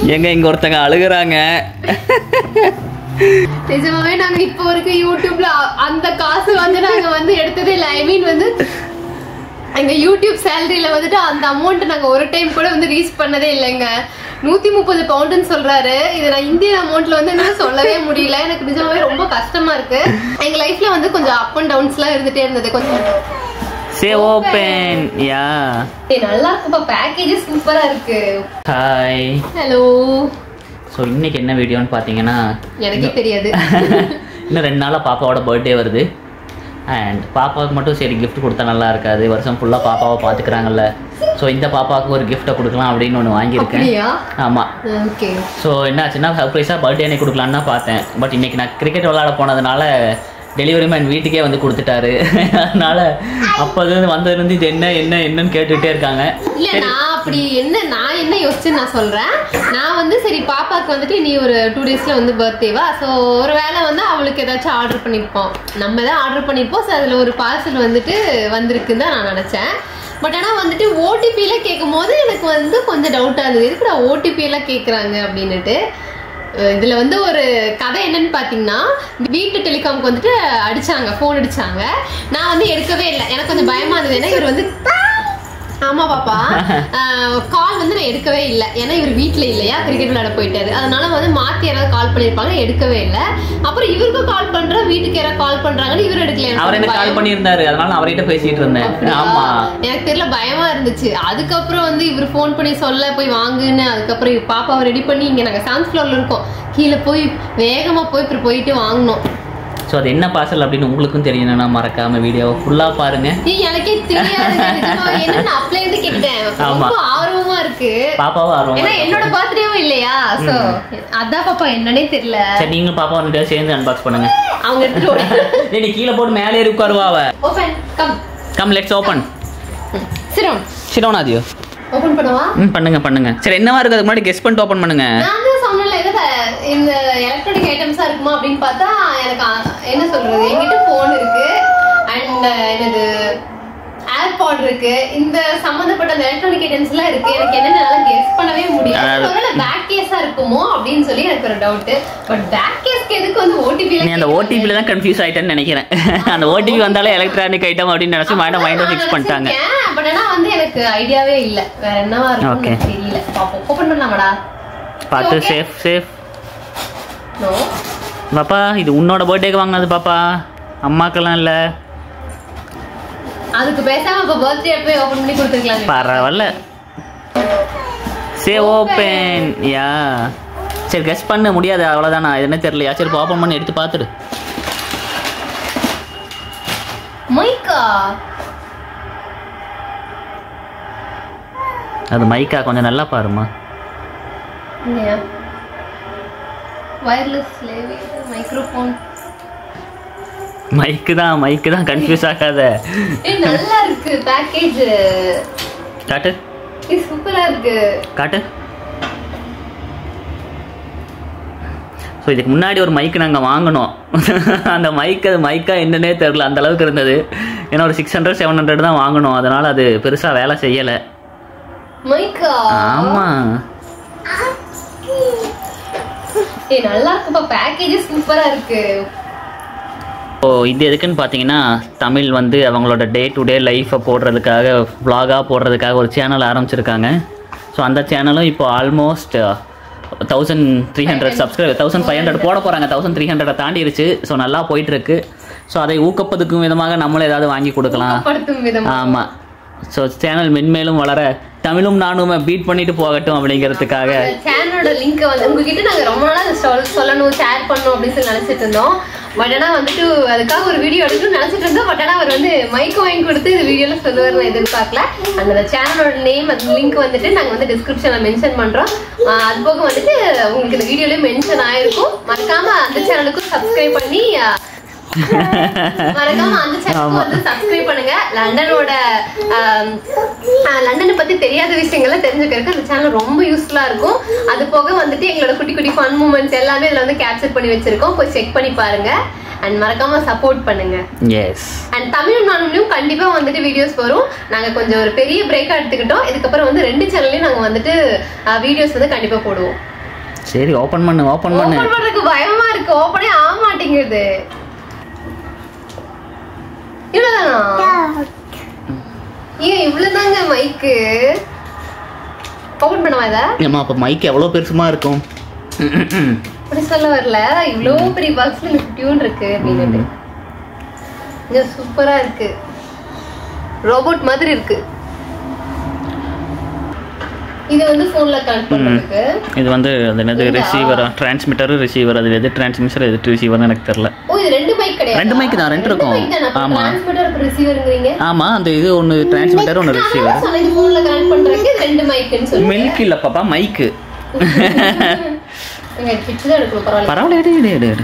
எங்க இங்க ஒருத்தங்க அழுகுறாங்க நிஜமாவே நாங்க இப்போ வரைக்கும் யூடியூப்ல அ- அந்த காசு வந்து நாங்க வந்து எடுத்ததே இல்லை ஐ மீன் வந்து எங்க யூடியூப் சேலரியில வந்துட்டு அந்த அமௌண்ட் நாங்க ஒரு டைம் கூட வந்து ரீச் பண்ணதே இல்லைங்க நூத்தி முப்பது பவுண்டுன்னு சொல்றாரு இது நான் இந்தியன் அமௌண்ட்ல வந்து என்னால சொல்லவே முடியல எனக்கு நிஜமாவே ரொம்ப கஷ்டமா இருக்கு எங்க லைஃப்ல வந்து கொஞ்சம் அப் அண்ட் டவுன்ஸ் எல்லாம் இருந்துட்டே இருந்தது கொஞ்சம் சே ஓபன் யா ஏய், நல்லா இருக்குப்பா பேக்கேஜ் சூப்பரா இருக்கு ஹாய் ஹலோ ஸோ இன்னைக்கு என்ன வீடியோன்னு பார்த்தீங்கன்னா எனக்கே தெரியாது இன்னும் ரெண்டு நாளாக பாப்பாவோட பர்த்டே வருது அண்ட் பாப்பாவுக்கு மட்டும் சரி gift கொடுத்தா நல்லா இருக்காது வருஷம் ஃபுல்லாக பாப்பாவை பார்த்துக்கிறாங்கல்ல ஸோ இந்த பாப்பாவுக்கு ஒரு கிஃப்ட்டை கொடுக்கலாம் அப்படின்னு ஒன்று வாங்கியிருக்கேன் அப்படியா ஆமாம் ஓகே ஸோ என்னாச்சுன்னா சர்ப்ரைஸாக பர்த்டே அன்னைக்கு கொடுக்கலான்னு தான் பார்த்தேன் பட் இன்னைக்கு நான் கிரிக்கெட் விளாட போனதுனால டெலிவரி மேன் வீட்டுக்கே வந்து கொடுத்துட்டாரு அதனால அப்போது வந்ததுலேருந்து இது என்ன என்ன என்னன்னு கேட்டுகிட்டே இருக்காங்க இல்ல நான் அப்படி என்ன நான் என்ன யோசிச்சுன்னு நான் சொல்றேன் நான் வந்து சரி பாப்பாக்கு வந்துட்டு நீ ஒரு டூ டேஸ்ல வந்து பர்த்டேவா ஸோ ஒரு வேளை வந்து அவளுக்கு ஏதாச்சும் ஆர்டர் பண்ணிருப்போம் நம்ம தான் ஆர்டர் பண்ணிருப்போம் ஸோ அதுல ஒரு பார்சல் வந்துட்டு வந்திருக்குன்னு தான் நான் நினைச்சேன் பட் ஆனா வந்துட்டு ஓடிபில கேட்கும் போது எனக்கு வந்து கொஞ்சம் டவுட்டா இருந்தது எதுக்குடா ஓடிபி எல்லாம் கேக்குறாங்க அப்படின்னுட்டு அஹ் இதுல வந்து ஒரு கதை என்னன்னு பாத்தீங்கன்னா வீட்டு டெலிகாம்க்கு வந்துட்டு அடிச்சாங்க ஃபோன் அடிச்சாங்க நான் வந்து எடுக்கவே இல்லை எனக்கு கொஞ்சம் பயமா இருந்தது ஏன்னா இவர் வந்து ஆமா பாப்பா கால் வந்து நான் எடுக்கவே இல்லை ஏன்னா இவர் வீட்ல இல்லையா கிரிக்கெட் விளையாட போயிட்டாரு அதனால வந்து மாத்தி யாராவது கால் பண்ணிருப்பாங்க எடுக்கவே இல்லை அப்புறம் இவருக்கும் கால் பண்றேன் வீட்டுக்கு யாராவது கால் பண்றாங்கன்னு இவர் எடுக்கல எனக்கு அவர் எனக்கு பயம். கால் பண்ணியிருந்தாரு அதனால நான் அவர்கிட்ட பேசிட்டு இருந்தேன் அப்படியா? ஆமா எனக்கு தெரியல பயமா இருந்துச்சு அதுக்கப்புறம் வந்து இவர் ஃபோன் பண்ணி சொல்ல போய் வாங்குன்னு அதுக்கப்புறம் இவ பாப்பாவை ரெடி பண்ணி இங்க நாங்க செவன்த் ஃப்ளோர்ல இருக்கோம் கீழே போய் வேகமா போய் இப்படி போயிட்டு வாங்கினோம் ஸோ அது என்ன பார்சல் அப்படின்னு உங்களுக்கும் தெரியணும்னா மறக்காம வீடியோவை ஃபுல்லாக பாருங்க ஏய், எனக்கே தெரியாது நிஜமாவே. என்னன்னு அப்பல இருந்து கேட்டேன் ஆமா. ரொம்ப ஆர்வமா இருக்கு பாப்பாவும் ஆர்வம் ஏன்னா என்னோட பர்த்டேவும் இல்லையா சோ அதான் பாப்பா என்னன்னே தெரியல சரி நீங்களும் பாப்பா ரெண்டு பேரும் சேர்ந்து அன்பாக்ஸ் பண்ணுங்க அவங்க எடுத்துட்டு ஓடி டேய், நீ கீழே போட்டு மேலே ஏறி உட்காருவா அவ open come come let's open சிரோன் சிடோன் ஆதியோ ஓபன் பண்ணவா ம் பண்ணுங்க பண்ணுங்க சரி என்னவா இருக்கு அதுக்கு முன்னாடி கெஸ் பண்ணிட்டு ஓப்பன் பண்ணுங்க நான் தான் சொன்னல இது இந்த எலக்ட்ரானிக் ஐட்டம்ஸா இருக்குமா அப்படின்னு பார்த்தா எனக்கு அ- என்ன சொல்றது என்கிட்ட போன் இருக்கு அண்ட் என்னது ஏர்பாட் இருக்கு இந்த சம்பந்தப்பட்ட அந்த எலக்ட்ரானிக் ஐட்டம்ஸ் எல்லாம் இருக்கு எனக்கு என்னென்ன கெஸ் பண்ணவே முடியாது அதாவது- ஒருவேளை பேக் கேஸா இருக்குமோ அப்படின்னு சொல்லி எனக்கு ஒரு டவுட் பட் பேக் கேஸ்க்கு எதுக்கு வந்து ஓடிபி நீ அந்த ஓடிபியில் தான் கன்ஃபியூஸ் ஆயிட்டேன்னு நினைக்கிறேன் அந்த ஓடிபி வந்தாலே எலக்ட்ரானிக் ஐட்டம் அப்படின்னு நினச்சி மைண்டை மைண்டை ஃபிக்ஸ் பண்ணிட்டாங்க பட் ஆனா வந்து எனக்கு ஐடியாவே இல்ல வேற என்னவா இருக்கும்னு Okay. எனக்கு தெரியல பாப்போம் ஓபன் பண்ணலாமாடா பார்த்து Okay. Safe safe no papa இது உன்னோட பர்த்டேக்கு வாங்கினது பாப்பா அம்மாக்கெல்லாம் இல்லை அதுக்கு பேசாம இப்ப பர்த்டே போய் ஓபன் பண்ணி கொடுத்துருக்கலாம் பரவாயில்ல சே ஓப்பன் யா சரி கெஸ் பண்ண முடியாது அவ்வளோதானா இது என்ன தெரியலையா சரி ஓப்பன் பண்ணி எடுத்து பார்த்துடு மைக்கா அது மைக்கா கொஞ்சம் நல்லா பாருமா இல்லையா வயர்லெஸ் மைக்ரோஃபோன் மைக்கு தான் மைக்கு தான் கன்ஃபியூஸ் ஆகாத ஏய் நல்லா இருக்கு பேக்கேஜ் காட்டு இது சூப்பரா இருக்கு காட்டு ஸோ இதுக்கு முன்னாடி ஒரு மைக்கு நாங்கள் வாங்கினோம் அந்த மைக் அது மைக்கா என்னன்னே தெரில அந்த அளவுக்கு இருந்தது ஏன்னா ஒரு சிக்ஸ் ஹண்ட்ரட் செவன் ஹண்ட்ரட் தான் வாங்கினோம் அதனால் அது பெருசாக வேலை செய்யலை மைக்கா ஆமாம் ஏய் நல்லா இருக்குப்பா பேக்கேஜ் சூப்பரா இருக்கு ஸோ இது எதுக்குன்னு பார்த்தீங்கன்னா தமிழ் வந்து அவங்களோட டே டு டே லைஃப்பை போடுறதுக்காக vlog-ஆ போடுறதுக்காக ஒரு சேனல் ஆரம்பிச்சிருக்காங்க ஸோ அந்த சேனலும் இப்போ almost thousand three hundred subscriber thousand five hundred போட போகிறாங்க தௌசண்ட் த்ரீ ஹண்ட்ரடை தாண்டிடுச்சு ஸோ நல்லா போயிட்டுருக்கு ஸோ அதை ஊக்கப்படுத்துக்கும் விதமாக நம்மளும் ஏதாவது வாங்கி கொடுக்கலாம் படுத்தும் விதம் ஆமாம் ஸோ சேனல் மென்மேலும் வளர தமிழும் நானும் பீட் பண்ணிட்டு போகட்டும் அப்படிங்கிறதுக்காக சேனலோட லிங்க் வந்து உங்ககிட்ட நாங்க ரொம்ப நாளா அதை சொல் சொல்லணும் ஷேர் பண்ணணும் அப்படின்னு சொல்லி நினைச்சிட்டு இருந்தோம் பட் ஆனா வந்துட்டு அதுக்காக ஒரு வீடியோ எடுக்கணும்னு நினைச்சிட்டு இருந்தோம் பட் ஆனா அவர் வந்து மைக் வாங்கி கொடுத்து இந்த வீடியோல சொல்லுவார் நான் எதிர்பார்க்கல அந்த சேனலோட நேம் அந்த லிங்க் வந்துட்டு நாங்க வந்து டிஸ்கிரிப்ஷன்ல மென்ஷன் பண்றோம் ஆஹ் அது போக வந்துட்டு உங்களுக்கு இந்த வீடியோலயே மென்ஷன் ஆயிருக்கும் மறக்காம அந்த சேனலுக்கும் சப்ஸ்கிரைப் பண்ணி ஆஹ் மறக்காம அந்த சேனலுக்கு வந்து சப்ஸ்கிரைப் பண்ணுங்க லண்டனோட ஆம், ஆஹ், லண்டனை பத்தி தெரியாத விஷயங்களை தெரிஞ்சுக்கிறதுக்கு அந்த சேனல் ரொம்ப யூஸ்ஃபுல்லா இருக்கும் அது போக வந்துட்டு எங்களோட குட்டி குட்டி ஃபன் மூமெண்ட்ஸ் எல்லாமே இதுல வந்து கேப்சர் பண்ணி வச்சிருக்கோம் போய் செக் பண்ணி பாருங்க அண்ட் மறக்காம சப்போர்ட் பண்ணுங்க எஸ் அண்ட் தமிழ் நானும் கண்டிப்பா வந்துட்டு வீடியோஸ் வரும் நாங்க கொஞ்சம் ஒரு பெரிய பிரேக்கா எடுத்துக்கிட்டோம் இதுக்கப்புறம் வந்து ரெண்டு சேனல்லையும் நாங்க வந்துட்டு வீடியோஸ் வந்து கண்டிப்பா போடுவோம் சரி ஓப்பன் பண்ணு ஓப்பன் பண்ணு ஓபன் பண்றதுக்கு பயமா இருக்கு ஓபனே ஆக மாட்டேங்குது இவ்வளவுதானா ஏன் இவ்வளவுதாங்க மைக்கு ஓபன் பண்ணவா இத ஏம்மா அப்போ மைக் எவ்வளோ பெருசுமா இருக்கும் அப்படி சொல்ல வரல இவ்வளோ பெரிய பாக்ஸ்ல எனக்கு டியூன் இருக்கு அப்படின்னுட்டு இங்க சூப்பரா இருக்கு ரோபோட் மாதிரி இருக்கு இது வந்து போன்ல கனெக்ட் பண்றதுக்கு இது வந்து அது என்னது ரிசீவர் டிரான்ஸ்மிட்டர் ரிசீவர் அது எது டிரான்ஸ்மிட்டர் எது ரிசீவர்னு எனக்கு தெரியல ஓ இது ரெண்டு மைக் கிடையாது ரெண்டு mic தான், ரெண்டு இருக்கும். ஆமா. டிரான்ஸ்மிட்டர் அப்புறம் ரிசீவர்ங்கறீங்க ஆமாம் அந்த இது ஒன்று டிரான்ஸ்மிட்டர் ஒன்று ரிசீவர் சொன்ன இது போன்ல கனெக்ட் பண்றதுக்கு இது ரெண்டு மைக்னு சொல்லி மில்க் இல்லை பாப்பா மைக்கு எங்க கிட்ட தான் எடுக்கணும் பரவாயில்ல பரவாயில்ல எடு எடு எடு எடு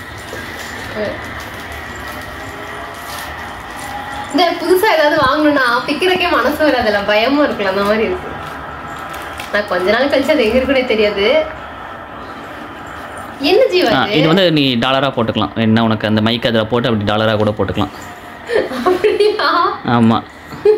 இந்த புதுசா ஏதாவது வாங்கணும்னா பிக்கிறக்கே மனசு வராதுல பயமும் இருக்குல்ல அந்த மாதிரி இருக்கு நான் கொஞ்ச நாள் கழிச்சு அது எங்க இருக்குன்னே தெரியாது என்ன ஜீவா ஆ இது? இது வந்து நீ டாலராக போட்டுக்கலாம் என்ன உனக்கு அந்த மைக் அதில் போட்டு அப்படி டாலராக கூட போட்டுக்கலாம் அப்படியா ஆமாம்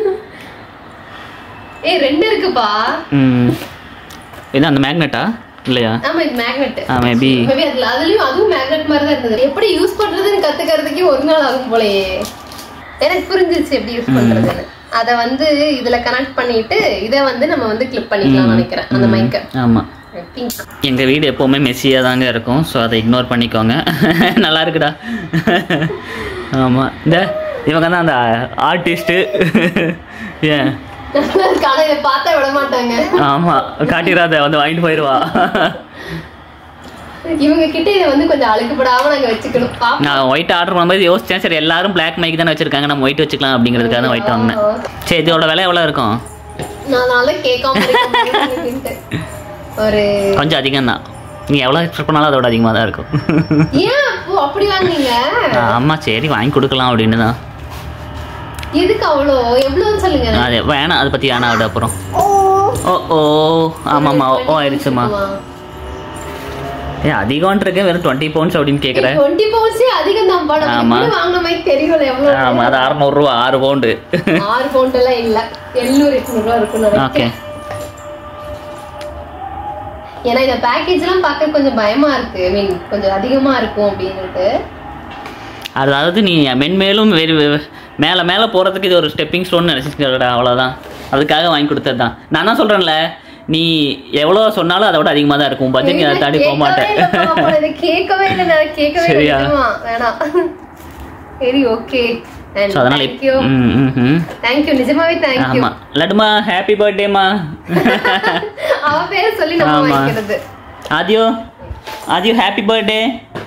ஏய் ரெண்டு இருக்குப்பா ம் இது அந்த மேக்னெட்டா இல்லையா ஆமா இது மேக்னெட் ஆ மேபி மேபி அதுல அதுலயும் அதுவும் மேக்னெட் மாதிரி தான் இருந்தது எப்படி யூஸ் பண்றதுன்னு கத்துக்கிறதுக்கே ஒரு நாள் ஆகும் போலயே எனக்கு புரிஞ்சிருச்சு எப்படி யூஸ் பண்றதுன்னு அத வந்து இதுல கனெக்ட் பண்ணிட்டு இத வந்து நம்ம வந்து கிளிப் பண்ணிக்கலாம் நினைக்கிறேன் அந்த மைக்க ஆமாம் பிங்க் எங்கள் வீடு எப்போவுமே மெஸ்ஸியாக தாங்க இருக்கும் ஸோ அதை இக்னோர் பண்ணிக்கோங்க நல்லா இருக்குடா ஆமாம் இந்த இவங்க தான் அந்த ஆர்டிஸ்ட்டு ஏன் ஆனா இதை பார்த்தா விட மாட்டாங்க ஆமாம் காட்டிடாத வந்து வாங்கிட்டு போயிடுவா இவங்க கிட்ட இதை வந்து கொஞ்சம் அழுக்குப்படாம நாங்க வச்சுக்கணும் பாப்போம். நான் ஒயிட் ஆர்டர் பண்ணும்போது யோசிச்சேன் சரி எல்லாரும் பிளாக் மைக் தானே வச்சிருக்காங்க நம்ம ஒயிட் வச்சுக்கலாம் அப்படிங்கிறதுக்காக தான் ஒயிட் வாங்கினேன் சரி இதோட விலை எவ்வளோ இருக்கும் நான் நாள கேட்காம இருக்கேன். ஒரு கொஞ்சம் அதிகம் தான் நீ எவ்வளோ எக்ஸ்பெக்ட் பண்ணாலும் அதோட அதிகமாக தான் இருக்கும் ஏன் அப்போ அப்படி வாங்குனீங்க ஆமாம் சரி வாங்கி கொடுக்கலாம் அப்படின்னு தான் எதுக்கு அவ்வளோ எவ்வளோன்னு சொல்லுங்க அது வேணாம் அதை பற்றி வேணாம் விட அப்புறம் ஓ ஓ ஆமாம்மா ஓ ஆயிடுச்சுமா ஏ அதிகம்னு இருக்கேன் வெறும் டுவெண்ட்டி பவுண்ட்ஸ் அப்படின்னு கேட்குறேன் டுவெண்ட்டி பவுண்ட்ஸே அதிகம் தான் படம் ஆமா. வாங்கின மாதிரி தெரியல எவ்வளோ ஆமாம் அது அறநூறுரூவா ஆறு பவுண்டு ஆறு பவுண்ட் எல்லாம் இல்ல எழுநூறு எட்நூறு ரூபா இருக்கும் ஓகே நினைக்கிறேன் ஏன்னா இந்த பேக்கேஜ் எல்லாம் பார்க்க கொஞ்சம் பயமா இருக்கு ஐ மீன் கொஞ்சம் அதிகமா இருக்கும் அப்படின்னுட்டு அதாவது நீ மென்மேலும் வெறு மேலே மேலே போகிறதுக்கு இது ஒரு ஸ்டெப்பிங் ஸ்டோன் நினச்சிக்கடா அவ்வளோதான் அதுக்காக வாங்கி கொடுத்தது தான் நான் தான் சொல்கிறேன்ல நீ எவ்வளோ சொன்னாலும் அதை விட அதிகமாக தான் இருக்கும் பட்ஜெட் நீ அதை தாண்டி போக மாட்டேன் கேட்கவே இல்ல பாப்பா, இதை கேட்கவே இல்லை நான் கேட்கவே சரியா? இல்லை வேணாம் சரி ஓகே ஸோ அதனால் தேங்க்யூ ம் ம் ம் தேங்க்யூ நிஜமாவே தேங்க்யூ ஆமாம் லட்டுமா ஹாப்பி பர்த்டேம்மா அவ பேரை சொல்லி நம்ம ஆமா. வாங்கிக்கிறது ஆதியோ ஆதியோ ஹாப்பி பர்த்டே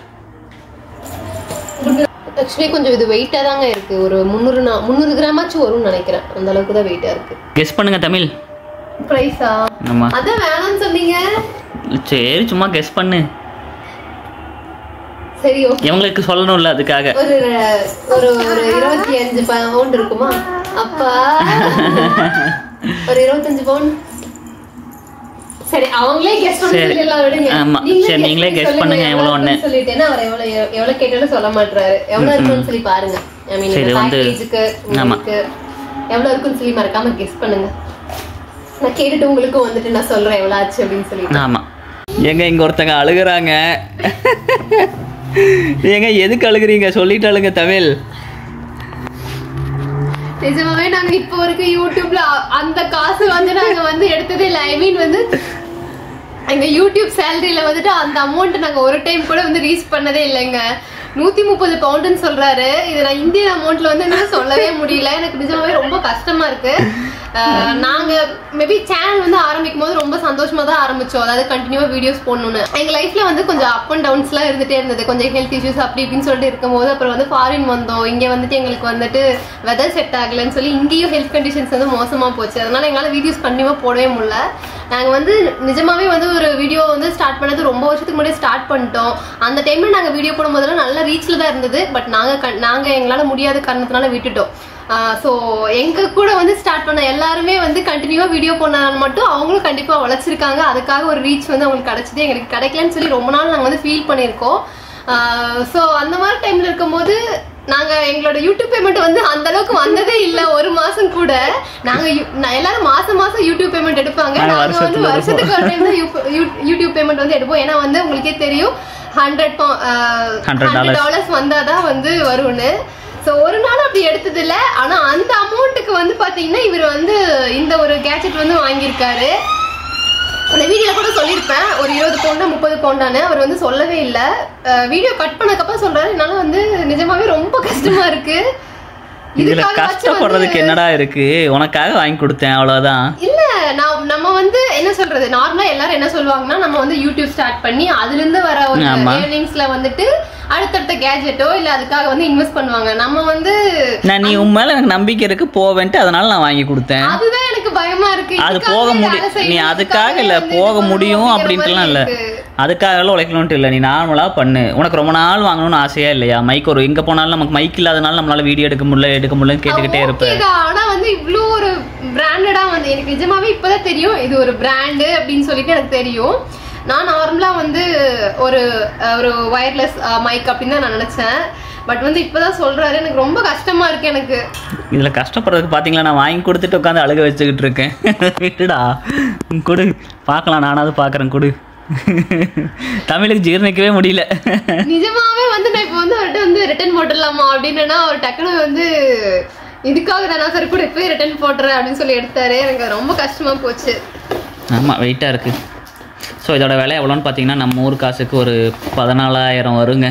ஆக்சுவலி கொஞ்சம் இது வெயிட்டா தாங்க இருக்கு ஒரு முந்நூறு நா- முந்நூறு கிராமாச்சும் வரும்னு நினைக்கிறேன் அந்த அளவுக்கு தான் வெயிட்டா இருக்கு கெஸ் பண்ணுங்க தமிழ் பிரைஸா ஆமாம் அதான் வேணாம்னு சொன்னீங்க சரி சும்மா கெஸ் பண்ணு சரி ஓகே இவங்களுக்கு சொல்லணும்ல அதுக்காக ஒரு ஒரு ஒரு இருபத்தி அஞ்சு பவுண்ட் இருக்குமா அப்பா ஒரு இருபத்தஞ்சு பவுண்ட் சரி அவங்களே கெஸ் பண்ண சரி. சொல்லிடலாம் விடுங்க ஆமா. சரி, நீங்களே பண்ணி guess சொல்லுங்க, பண்ணுங்க எவ்வளவு எவ்வளோன்னு. இருக்குன்னு சொல்லிட்டேன்னா அவர் எவ்வளவு எவ்வளவு கேட்டாலும் சொல்ல மாட்டாரு எவ்வளவு இருக்குன்னு சொல்லி பாருங்க ஐ மீன் சரி, இந்த வந்து- பேக்கேஜுக்கு ஆமா. உங்களுக்கு எவ்வளவு இருக்குன்னு சொல்லி மறக்காம கெஸ் பண்ணுங்க நான் கேட்டுட்டு உங்களுக்கும் வந்துட்டு நான் சொல்றேன் எவ்வளவு ஆச்சு அப்படின்னு சொல்லிட்டு ஆமாம் ஏங்க இங்கே ஒருத்தங்க அழுகுறாங்க ஏங்க எதுக்கு அழுகுறீங்க சொல்லிட்டு அழுங்க தமிழ் நிஜமாவே நாங்க இப்போ வரைக்கும் யூடியூப்ல அ- அந்த காசு வந்து நாங்க வந்து எடுத்ததே இல்லை ஐ மீன் வந்து எங்க யூடியூப் சேலரியில வந்துட்டு அந்த அமௌண்ட் நாங்க ஒரு டைம் கூட வந்து ரீச் பண்ணதே இல்லைங்க நூத்தி முப்பது பவுண்டுன்னு சொல்றாரு இது நான் இந்தியன் அமௌண்ட்ல வந்து என்னால சொல்லவே முடியல எனக்கு நிஜமாவே ரொம்ப கஷ்டமா இருக்கு அஹ் நாங்க மேபி சேனல் வந்து ஆரம்பிக்கும் போது ரொம்ப சந்தோஷமா தான் ஆரம்பிச்சோம் அதாவது கண்டினியூவா வீடியோஸ் போடணும்னு எங்க லைஃப்ல வந்து கொஞ்சம் அப் அண்ட் டவுன்ஸ்லாம் இருந்துட்டே இருந்தது கொஞ்சம் ஹெல்த் இஷ்யூஸ் அப்படி இப்படின்னு சொல்லிட்டு இருக்கும்போது அப்புறம் வந்து ஃபாரின் வந்தோம் இங்க வந்துட்டு எங்களுக்கு வந்துட்டு வெதர் செட் ஆகலைன்னு சொல்லி இங்கேயும் ஹெல்த் கண்டிஷன்ஸ் வந்து மோசமா போச்சு அதனால எங்களால வீடியோஸ் கண்டினியூவா போடவே முடியல நாங்க வந்து நிஜமாவே வந்து ஒரு வீடியோ வந்து ஸ்டார்ட் பண்ணது ரொம்ப வருஷத்துக்கு முன்னாடி ஸ்டார்ட் பண்ணிட்டோம் அந்த டைம்ல நாங்க வீடியோ போடும்போதெல்லாம் நல்ல ரீச்ல தான் இருந்தது பட் நாங்க கண்- நாங்க எங்களால முடியாத காரணத்தினால விட்டுட்டோம் ஸோ எங்க கூட வந்து ஸ்டார்ட் பண்ண எல்லாருமே வந்து கண்டினியூவா வீடியோ போனாலும் மட்டும் அவங்களும் கண்டிப்பா உழைச்சிருக்காங்க அதுக்காக ஒரு ரீச் வந்து அவங்களுக்கு கிடைச்சது எங்களுக்கு கிடைக்கலன்னு சொல்லி ரொம்ப நாள் நாங்க வந்து ஃபீல் பண்ணியிருக்கோம் ஸோ அந்த மாதிரி டைம்ல இருக்கும்போது நாங்க எங்களோட யூடியூப் பேமெண்ட் வந்து அந்த அளவுக்கு வந்ததே இல்ல ஒரு மாசம் கூட நாங்க யூ- நான் எல்லாரும் மாசம் மாசம் யூடியூப் பேமெண்ட் எடுப்பாங்க நாங்க நாங்க வந்து வருஷத்துல வருஷத்துக்கு ஒரு டைம் தான் யூ- யூ- யூடியூப் பேமெண்ட் வந்து எடுப்போம் ஏன்னா வந்து உங்களுக்கே தெரியும் ஹண்ட்ரட் $100 ஹண்ட்ரட் டாலர்ஸ் வந்தாதான் வந்து வரும்னு ஸோ ஒரு நாள் அப்படி எடுத்தது இல்ல ஆனா அந்த அமௌண்ட்டுக்கு வந்து பாத்தீங்கன்னா இவர் வந்து இந்த ஒரு கேட்ஜெட் வந்து வாங்கியிருக்காரு அந்த வீடியோல கூட சொல்லியிருப்பேன் ஒரு இருபது பவுண்டா முப்பது பவுண்டான்னு அவர் வந்து சொல்லவே இல்லை வீடியோ கட் பண்ணக்கப்புறம் சொல்றாரு என்னால வந்து நிஜமாவே ரொம்ப கஷ்டமா இருக்கு இதுல இதுக்காகவாச்சும் கஷ்டப்படுறதுக்கு என்னடா இருக்கு உனக்காக வாங்கி கொடுத்தேன் அவ்வளவுதான் இல்ல நான் நம்ம வந்து என்ன சொல்றது நார்மலா எல்லாரும் என்ன சொல்லுவாங்கன்னா நம்ம வந்து யூடியூப் ஸ்டார்ட் பண்ணி அதுல இருந்து வர ஒரு ஆமா. ஏர்னிங்ஸ்ல வந்துட்டு அடுத்தடுத்த கேஜெட்டோ இல்ல அதுக்காக வந்து இன்வெஸ்ட் பண்ணுவாங்க நம்ம வந்து நான் நீ உன் மேல எனக்கு நம்பிக்கை இருக்கு போவேன்ட்டு அதனால நான் வாங்கி கொடுத்தேன் அதுதான் எனக்கு பயமா இருக்கு அது இதுக்காக போக வேலை முடியும் நீ செய்யணும், அதுக்காக இல்ல இதுக்காக வந்து போக இது பண்ணணும் முடியும் அப்படிங்கிற அப்படின்ட்டுலாம் இல்ல மாதிரி இருக்கு. அதுக்காக உழைக்கணும்ட்டு இல்லை நீ நார்மலா பண்ணு உனக்கு ரொம்ப நாள் வாங்கணும்னு ஆசையா இல்லையா மைக் ஒரு எங்க போனாலும் நமக்கு மைக் இல்லாதனால நம்மளால வீடியோ எடுக்க முடியல எடுக்க முடியலன்னு கேட்டுக்கிட்டே இருப்பேன் ஓகேதான். ஆனா வந்து இவ்ளோ ஒரு பிராண்டடா வந்து எனக்கு நிஜமாவே இப்பதான் தெரியும் இது ஒரு பிராண்டு அப்படின்னு சொல்லிட்டு எனக்கு தெரியும் நான் நார்மலா வந்து ஒரு அஹ், ஒரு வயர்லெஸ் மைக் அப்படின்னு தான் நான் நினைச்சேன் பட் வந்து இப்பதான் சொல்றாரு எனக்கு ரொம்ப கஷ்டமா இருக்கு எனக்கு இதுல கஷ்டப்படுறதுக்கு பாத்தீங்களா நான் வாங்கி கொடுத்துட்டு உட்காந்து அழுக வச்சுக்கிட்டு இருக்கேன் விட்டுடா ம், கொடு பார்க்கலாம் நானாவது பார்க்கறேன் கொடு தமிழுக்கு ஜீரணிக்கவே முடியல நிஜமாவே வந்து நான் இப்போ வந்து அவர்கிட்ட வந்து ரிட்டர்ன் போட்டுடலாமா அப்படின்னா அவர் டக்குனு வந்து இதுக்காக தானா சார் கூட போய் ரிட்டர்ன் போட்டுறேன் அப்படின்னு சொல்லி எடுத்தாரு எனக்கு அது ரொம்ப கஷ்டமா போச்சு ஆமா வெயிட்டா இருக்கு ஸோ இதோட விலை எவ்வளோன்னு பார்த்தீங்கன்னா நம்ம ஊர் காசுக்கு ஒரு பதினாலாயிரம் வருங்க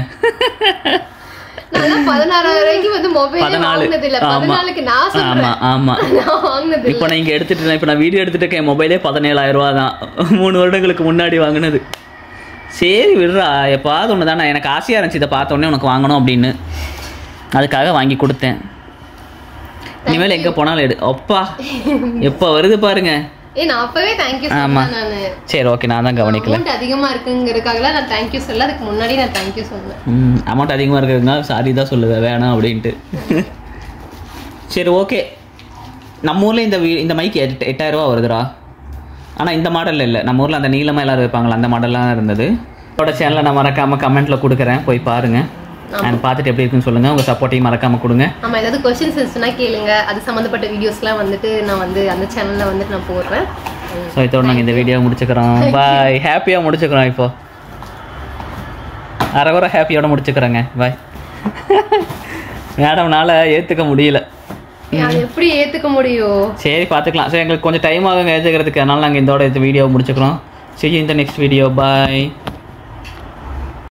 நான் பதினாறாயிரம் ரூபாய்க்கு வந்து மொபைல் பதினாலு வாங்கினது இல்ல ஆமா பதினாலுக்கு நான் ஆமா சொல்றேன் ஆமா நான் வாங்கினது இல்ல இப்போ நான் இங்கே எடுத்துட்டு இருக்கேன் இப்போ நான் வீடியோ எடுத்துட்டு இருக்கேன் மொபைலே பதினேழாயிரம் ரூபா தான் மூணு வருடங்களுக்கு முன்னாடி வாங்கினது சரி விடுறா எப்பாவது ஒன்று தானே எனக்கு ஆசையாக இருந்துச்சு இதை பார்த்த உடனே உனக்கு வாங்கணும் அப்படின்னு அதுக்காக வாங்கி கொடுத்தேன் இனிமேல் எங்கே போனாலும் எடு அப்பா எப்போ வருது பாருங்க ஏ நான் அப்பவே தேங்க்யூ ஆமா. சொன்னேன் நானு சரி ஓகே நான் தான் கவனிக்கல அமௌண்ட் அதிகமா இருக்குங்கிறதுக்காக நான் தேங்க்யூ சொல்ல அதுக்கு முன்னாடி நான் தேங்க்யூ சொன்னேன் அமௌண்ட் அதிகமாக இருக்கிறதுனால சாரி தான் சொல்லுவேன் வேணாம் அப்படின்ட்டு சரி ஓகே நம்ம ஊரில் இந்த வீ இந்த மைக் எட் எட்டாயிரரூவா வருதுடா ஆனால் இந்த மாடலில் இல்லை நம்ம ஊரில் அந்த நீளமாக எல்லாரும் இருப்பாங்களா அந்த மாடல்லாம் இருந்தது என்னோட சேனலை நான் மறக்காமல் கமெண்ட்டில் கொடுக்குறேன் போய் பாருங்கள் அண்ட் பார்த்துட்டு எப்படி இருக்குன்னு சொல்லுங்கள் உங்கள் சப்போர்ட்டையும் மறக்காமல் கொடுங்க ஆமா ஏதாவது கொஸ்டின்ஸ் இருந்துச்சுன்னா கேளுங்க அது சம்மந்தப்பட்ட வீடியோஸ்லாம் வந்துட்டு நான் வந்து அந்த சேனல்ல வந்துட்டு நான் போடுறேன் ஸோ இதோட நாங்கள் இந்த வீடியோ முடிச்சுக்கிறோம் பாய் ஹாப்பியாக முடிச்சுக்கிறோம் இப்போ அரைகுறை ஹாப்பியோட முடிச்சுக்கிறோங்க பாய் மேடம்னால ஏற்றுக்க முடியல அது எப்படி ஏத்துக்க முடியும் சரி பார்த்துக்கலாம் சரி எங்களுக்கு கொஞ்சம் டைம் ஆகுங்க ஏற்றுக்கிறதுக்கு அதனால நாங்கள் இதோட இந்த வீடியோ முடிச்சுக்கிறோம் see you in the next video bye